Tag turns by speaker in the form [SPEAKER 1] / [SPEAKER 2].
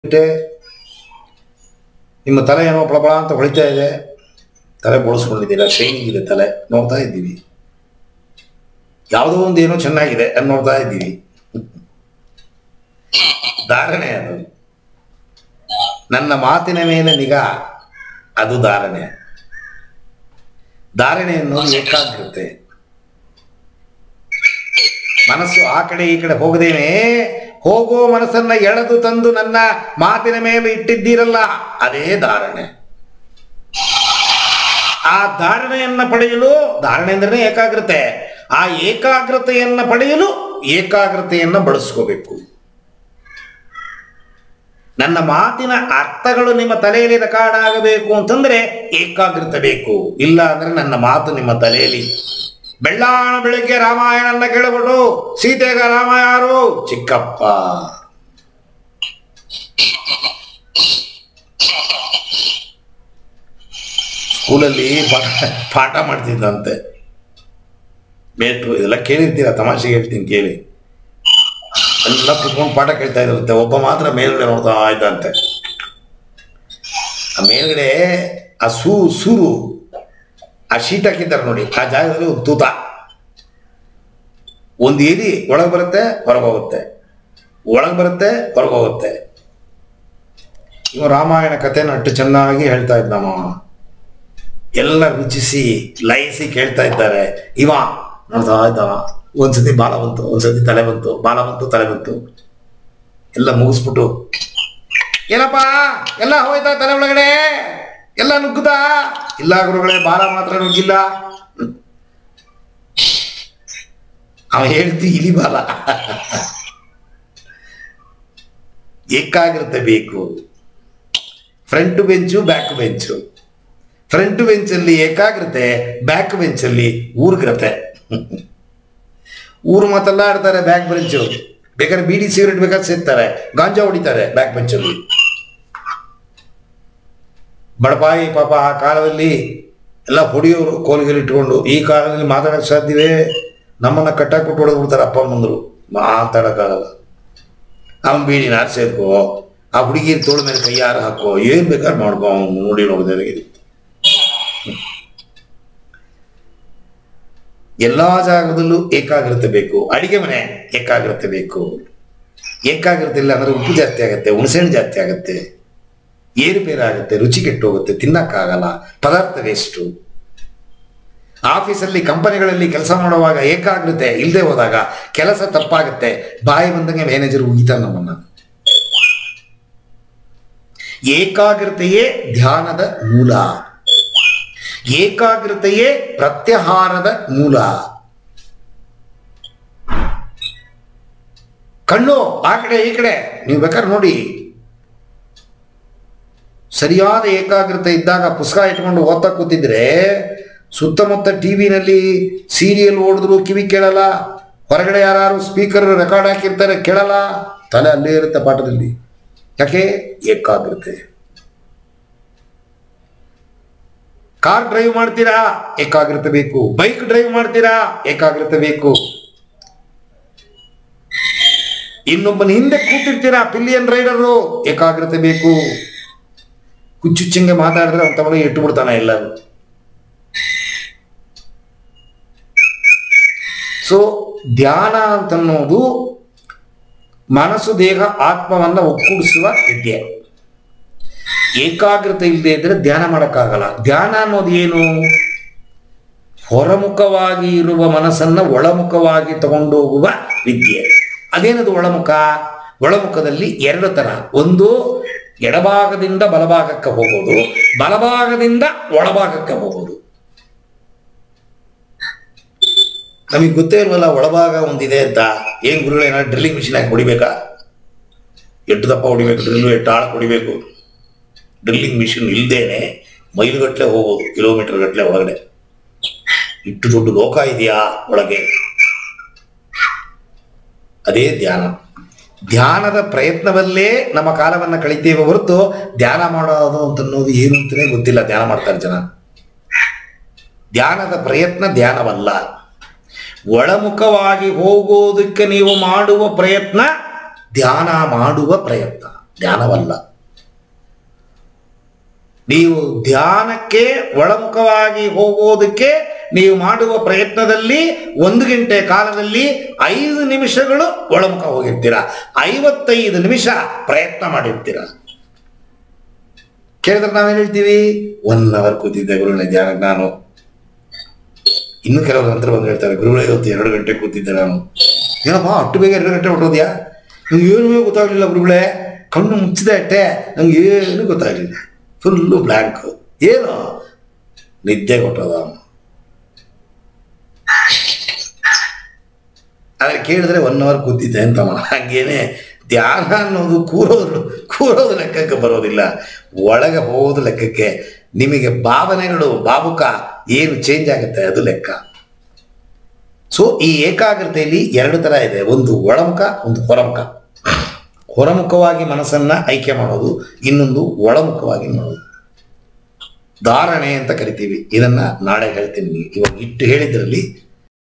[SPEAKER 1] ಇಟ್ಟೆ ನಿಮ್ಮ ತಲೆ ಏನೋ ಪಳಪಳ ಅಂತ ಹೊಳಿತಾ ಇದೆ ತಲೆ ಬೋಳಿಸ್ಕೊಂಡಿದ್ದೀರಾ ಶೈನಿಂಗ್ ಇದೆ ತಲೆ ನೋಡ್ತಾ ಇದ್ದೀವಿ ಯಾವುದೋ ಒಂದು ಏನೋ ಚೆನ್ನಾಗಿದೆ ಅದು ನೋಡ್ತಾ ಇದ್ದೀವಿ ಧಾರಣೆ ಅದು ನನ್ನ ಮಾತಿನ ಮೇಲೆ ನಿಗಾ ಅದು ಧಾರಣೆ ಧಾರಣೆ ಅನ್ನೋದು ಏಕಾಗ್ರತೆ ಮನಸ್ಸು ಆ ಕಡೆ ಈ ಕಡೆ ಹೋಗದೇನೆ ಹೋಗೋ ಮನಸ್ಸನ್ನ ಎಳೆದು ತಂದು ನನ್ನ ಮಾತಿನ ಮೇಲೆ ಇಟ್ಟಿದ್ದೀರಲ್ಲ ಅದೇ ಧಾರಣೆ ಆ ಧಾರಣೆಯನ್ನ ಪಡೆಯಲು ಧಾರಣೆ ಅಂದ್ರೆ ಏಕಾಗ್ರತೆ ಆ ಏಕಾಗ್ರತೆಯನ್ನ ಪಡೆಯಲು ಏಕಾಗ್ರತೆಯನ್ನ ಬಳಸ್ಕೋಬೇಕು ನನ್ನ ಮಾತಿನ ಅರ್ಥಗಳು ನಿಮ್ಮ ತಲೆಯಲ್ಲಿ ರೆಕಾರ್ಡ್ ಆಗಬೇಕು ಅಂತಂದ್ರೆ ಏಕಾಗ್ರತೆ ಬೇಕು ಇಲ್ಲ ಅಂದ್ರೆ ನನ್ನ ಮಾತು ನಿಮ್ಮ ತಲೆಯಲ್ಲಿ ಬೆಳ್ಳಾಣ ಬೆಳಿಗ್ಗೆ ರಾಮಾಯಣನ್ನ ಕೇಳಬಿಟ್ಟು ಸೀತೆಗ ರಾಮ ಯಾರು ಚಿಕ್ಕಪ್ಪ ಸ್ಕೂಲಲ್ಲಿ ಪಾಠ ಪಾಠ ಮಾಡ್ತಿದ್ದಂತೆ ಮೇಟ್ರು ಇದೆಲ್ಲ ಕೇಳಿರ್ತೀರ ತಮಾಷೆಗೆ ಹೇಳ್ತೀನಿ ಕೇಳಿ ಎಲ್ಲ ಕುತ್ಕೊಂಡು ಪಾಠ ಕೇಳ್ತಾ ಇರುತ್ತೆ ಒಬ್ಬ ಮಾತ್ರ ಮೇಲ್ಗಡೆ ನೋಡ್ತಾ ಇದ್ದಂತೆ ಆ ಮೇಲ್ಗಡೆ ಆ ಸೂ ಸೂರು ಆ ಶೀಟ್ ಹಾಕಿದ್ದಾರೆ ನೋಡಿ ಆ ಜಾಗದಲ್ಲಿ ಒಂದು ತೂತ ಒಂದು ಏರಿ ಒಳಗೆ ಬರುತ್ತೆ ಹೊರಗೆ ಹೋಗುತ್ತೆ ಒಳಗೆ ಬರುತ್ತೆ ಹೊರಗೆ ಹೋಗುತ್ತೆ ಇವ ರಾಮಾಯಣ ಕಥೆನ ಅಷ್ಟು ಚೆನ್ನಾಗಿ ಹೇಳ್ತಾ ಇದ್ದಮ್ಮ ಎಲ್ಲ ರುಚಿಸಿ ಲಯಿಸಿ ಕೇಳ್ತಾ ಇದ್ದಾರೆ ಇವ ನೋಡ್ತಾ ಇದ್ದವ ಒಂದ್ಸತಿ ಬಾಲ ಬಂತು ಒಂದ್ಸತಿ ತಲೆ ಬಂತು ಬಾಲ ಬಂತು ತಲೆ ಬಂತು ಎಲ್ಲ ಮುಗಿಸ್ಬಿಟ್ಟು ಏನಪ್ಪ ಎಲ್ಲ ಹೋಯ್ತಾ ತಲೆ ಒಳಗಡೆ ಎಲ್ಲ ನುಗ್ಗುತ್ತಾ ಇಲ್ಲ ಗುರುಗಳೇ ಬಾಲ ಮಾತ್ರ ನುಗ್ಗಿಲ್ಲ ಅವ ಹೇಳ್ತಿ ಇಲಿ ಬಾಲ ಏಕಾಗ್ರತೆ ಬೇಕು front bench back bench front ಬೆಂಚಲ್ಲಿ ಏಕಾಗ್ರತೆ ಬ್ಯಾಕ್ ಬೆಂಚಲ್ಲಿ ಊರ್ಗ್ರತೆ ಊರು ಮಾತೆಲ್ಲ ಆಡ್ತಾರೆ ಬ್ಯಾಕ್ ಬೆಂಚು ಬೇಕಾದ್ರೆ ಬೀಡಿ ಸಿಗರೇಟ್ ಬೇಕಾದ್ರೆ ಸೇರ್ತಾರೆ ಗಾಂಜಾ ಹೊಡಿತಾರೆ ಬ್ಯಾಕ್ ಬೆಂಚಲ್ಲಿ ಬಡಪಾಯಿ ಪಾಪ ಆ ಕಾಲದಲ್ಲಿ ಎಲ್ಲ ಹೊಡಿಯೋರು ಕೋಲಿಗೆ ಇಟ್ಕೊಂಡು ಈ ಕಾಲದಲ್ಲಿ ಮಾತಾಡಕ್ಕೆ ಸಾಧ್ಯವೇ ನಮ್ಮನ್ನ ಕಟ್ಟಾಕ್ಬಿಟ್ಟು ಹೊಡೆದು ಬಿಡ್ತಾರೆ ಅಪ್ಪ ಅಮ್ಮಂದ್ರು ಮಾತಾಡಕ್ಕಾಗಲ್ಲ ಅವನ್ ಬೀಡಿ ನಾರು ಸೇರ್ಕೋ ಆ ಹುಡುಗಿರ್ ತೋಳ ಮೇಲೆ ಕೈಯಾರ ಹಾಕೋ ಏನ್ ಬೇಕಾದ್ರೆ ಮಾಡ್ಕೋ ಅವ್ನು ನೋಡಿ ನೋಡಿದ್ರೆ ಎಲ್ಲಾ ಜಾಗದಲ್ಲೂ ಏಕಾಗ್ರತೆ ಬೇಕು ಅಡಿಗೆ ಮನೆ ಏಕಾಗ್ರತೆ ಬೇಕು ಏಕಾಗ್ರತೆ ಇಲ್ಲ ಅಂದ್ರೆ ಉಪ್ಪು ಜಾಸ್ತಿ ಆಗುತ್ತೆ ಹುಣಸೆಹಣ್ಣು ಜಾಸ್ತಿ ಆಗುತ್ತೆ ಏರುಪೇರು ಆಗುತ್ತೆ ರುಚಿ ಕೆಟ್ಟು ಹೋಗುತ್ತೆ ತಿನ್ನಕ್ಕಾಗಲ್ಲ ಪದಾರ್ಥ ವೇಸ್ಟು ಆಫೀಸಲ್ಲಿ ಕಂಪನಿಗಳಲ್ಲಿ ಕೆಲಸ ಮಾಡುವಾಗ ಏಕಾಗ್ರತೆ ಇಲ್ಲದೆ ಹೋದಾಗ ಕೆಲಸ ತಪ್ಪಾಗುತ್ತೆ ಬಾಯಿ ಬಂದಂಗೆ ಮ್ಯಾನೇಜರ್ ಉಗಿತಾನೆ ನಮ್ಮನ್ನ ಏಕಾಗ್ರತೆಯೇ ಧ್ಯಾನದ ಮೂಲ ಏಕಾಗ್ರತೆಯೇ ಪ್ರತ್ಯಾಹಾರದ ಮೂಲ ಕಣ್ಣು ಆ ಕಡೆ ಈ ಕಡೆ ನೀವು ಬೇಕಾದ್ರೆ ನೋಡಿ ಸರಿಯಾದ ಏಕಾಗ್ರತೆ ಇದ್ದಾಗ ಪುಸ್ತಕ ಇಟ್ಕೊಂಡು ಓದ್ತಾ ಕೂತಿದ್ರೆ ಸುತ್ತಮುತ್ತ ಟಿವಿನಲ್ಲಿ ಸೀರಿಯಲ್ ಓಡಿದ್ರು ಕಿವಿ ಕೇಳಲ್ಲ ಹೊರಗಡೆ ಯಾರು ಸ್ಪೀಕರ್ ರೆಕಾರ್ಡ್ ಹಾಕಿರ್ತಾರೆ ಕೇಳಲ್ಲ ತಲೆ ಅಲ್ಲೇ ಇರುತ್ತೆ ಪಾಠದಲ್ಲಿ ಯಾಕೆ ಏಕಾಗ್ರತೆ ಕಾರ್ ಡ್ರೈವ್ ಮಾಡ್ತೀರಾ ಏಕಾಗ್ರತೆ ಬೇಕು ಬೈಕ್ ಡ್ರೈವ್ ಮಾಡ್ತೀರಾ ಏಕಾಗ್ರತೆ ಬೇಕು ಇನ್ನೊಬ್ಬನ ಹಿಂದೆ ಕೂತಿರ್ತೀರಾ ಪಿಲಿಯನ್ ರೈಡರು ಏಕಾಗ್ರತೆ ಬೇಕು ಹುಚ್ಚುಚ್ಚಂಗೆ ಮಾತಾಡಿದ್ರೆ ಅವನ ತಗೊಳ್ಳಿ ಇಟ್ಟು ಬಿಡ್ತಾನೆ ಎಲ್ಲರೂ ಸೊ ಧ್ಯಾನ ಅಂತನ್ನೋದು ಮನಸ್ಸು ದೇಹ ಆತ್ಮವನ್ನ ಒಕ್ಕೂಡಿಸುವ ವಿದ್ಯೆ ಏಕಾಗ್ರತೆ ಇಲ್ಲದೆ ಇದ್ರೆ ಧ್ಯಾನ ಮಾಡೋಕ್ಕಾಗಲ್ಲ ಧ್ಯಾನ ಅನ್ನೋದು ಏನು ಹೊರಮುಖವಾಗಿ ಇರುವ ಮನಸ್ಸನ್ನ ಒಳಮುಖವಾಗಿ ತಗೊಂಡು ಹೋಗುವ ವಿದ್ಯೆ ಅದೇನದು ಒಳಮುಖ ಒಳಮುಖದಲ್ಲಿ ಎರಡು ತರ ಒಂದು ಎಡಭಾಗದಿಂದ ಬಲಭಾಗಕ್ಕೆ ಹೋಗೋದು ಬಲಭಾಗದಿಂದ ಒಳಭಾಗಕ್ಕೆ ಹೋಗೋದು ನಮಗೆ ಗೊತ್ತೇ ಇಲ್ವಲ್ಲ ಒಳಭಾಗ ಒಂದಿದೆ ಅಂತ ಏನ್ ಗುರುಗಳು ಏನಾದ್ರು ಡ್ರಿಲ್ಲಿಂಗ್ ಮಿಷಿನ್ ಹಾಕಿ ಹೊಡಿಬೇಕಾ ಎಷ್ಟು ದಪ್ಪ ಹೊಡಿಬೇಕು ಡ್ರಿಲ್ಲು ಎಷ್ಟು ಆಳ ಹೊಡಿಬೇಕು ಡ್ರಿಲ್ಲಿಂಗ್ ಮಿಷಿನ್ ಇಲ್ದೇನೆ ಮೈಲುಗಟ್ಟಲೆ ಹೋಗೋದು ಕಿಲೋಮೀಟರ್ ಗಟ್ಟಲೆ ಒಳಗಡೆ ಇಟ್ಟು ದೊಡ್ಡ ಲೋಕ ಇದೆಯಾ ಒಳಗೆ ಅದೇ ಧ್ಯಾನ ಧ್ಯಾನದ ಪ್ರಯತ್ನವಲ್ಲೇ ನಮ್ಮ ಕಾಲವನ್ನು ಕಳಿತೇವೆ ಹೊರತು ಧ್ಯಾನ ಮಾಡೋದು ಅಂತ ಅನ್ನೋದು ಏನು ಅಂತಲೇ ಗೊತ್ತಿಲ್ಲ ಧ್ಯಾನ ಮಾಡ್ತಾರೆ ಜನ ಧ್ಯಾನದ ಪ್ರಯತ್ನ ಧ್ಯಾನವಲ್ಲ ಒಳಮುಖವಾಗಿ ಹೋಗೋದಕ್ಕೆ ನೀವು ಮಾಡುವ ಪ್ರಯತ್ನ ಧ್ಯಾನ ಮಾಡುವ ಪ್ರಯತ್ನ ಧ್ಯಾನವಲ್ಲ ನೀವು ಧ್ಯಾನಕ್ಕೆ ಒಳಮುಖವಾಗಿ ಹೋಗೋದಕ್ಕೆ ನೀವು ಮಾಡುವ ಪ್ರಯತ್ನದಲ್ಲಿ ಒಂದು ಗಂಟೆ ಕಾಲದಲ್ಲಿ ಐದು ನಿಮಿಷಗಳು ಒಳಮುಖ ಹೋಗಿರ್ತೀರ ಐವತ್ತೈದು ನಿಮಿಷ ಪ್ರಯತ್ನ ಮಾಡಿರ್ತೀರ ಕೇಳಿದ್ರೆ ನಾವೇನು ಹೇಳ್ತೀವಿ ಒನ್ ಅವರ್ ಕೂತಿದ್ದೆ ಗುರುಗಳೇ ಧ್ಯಾನಕ್ಕೆ ನಾನು ಇನ್ನು ಕೆಲವರು ನಂತರ ಬಂದು ಹೇಳ್ತಾರೆ ಗುರುಗಳೇ ಇವತ್ತು ಎರಡು ಗಂಟೆ ಕೂತಿದ್ದೆ ನಾನು ಏನಪ್ಪ ಅಷ್ಟು ಬೇಗ ಎರಡು ಗಂಟೆ ಹೊಟ್ಟೋದ್ಯಾ ನಂಗೆ ಏನೂ ಗೊತ್ತಾಗಲಿಲ್ಲ ಗುರುಗಳೇ ಕಣ್ಣು ಮುಚ್ಚಿದೆ ಅಟ್ಟೆ ನಂಗೆ ಏನೂ ಗೊತ್ತಾಗಲಿಲ್ಲ ಫುಲ್ಲು ಬ್ಲ್ಯಾಂಕ್ ಏನು ನಿದ್ದೆ ಕೊಟ್ಟದ ಆದರೆ ಕೇಳಿದ್ರೆ ಒನ್ ಅವರ್ ಕೂತಿದ್ದೆ ಅಂತ ಹಂಗೇನೆ ಧ್ಯಾನ ಅನ್ನೋದು ಕೂರೋದು ಕೂರೋದು ಲೆಕ್ಕಕ್ಕೆ ಬರೋದಿಲ್ಲ ಒಳಗೆ ಹೋಗೋದು ಲೆಕ್ಕಕ್ಕೆ ನಿಮಗೆ ಭಾವನೆಗಳು ಭಾವುಕ ಏನು ಚೇಂಜ್ ಆಗುತ್ತೆ ಅದು ಲೆಕ್ಕ ಸೊ ಈ ಏಕಾಗ್ರತೆಯಲ್ಲಿ ಎರಡು ಥರ ಇದೆ ಒಂದು ಒಳಮುಖ ಒಂದು ಹೊರಮುಖ ಹೊರಮುಖವಾಗಿ ಮನಸ್ಸನ್ನ ಆಯ್ಕೆ ಮಾಡೋದು ಇನ್ನೊಂದು ಒಳಮುಖವಾಗಿ ಮಾಡೋದು ಧಾರಣೆ ಅಂತ ಕರಿತೀವಿ ಇದನ್ನ ನಾಳೆ ಹೇಳ್ತೀನಿ ಇವಾಗ ಇಟ್ಟು ಹೇಳಿದ್ರಲ್ಲಿ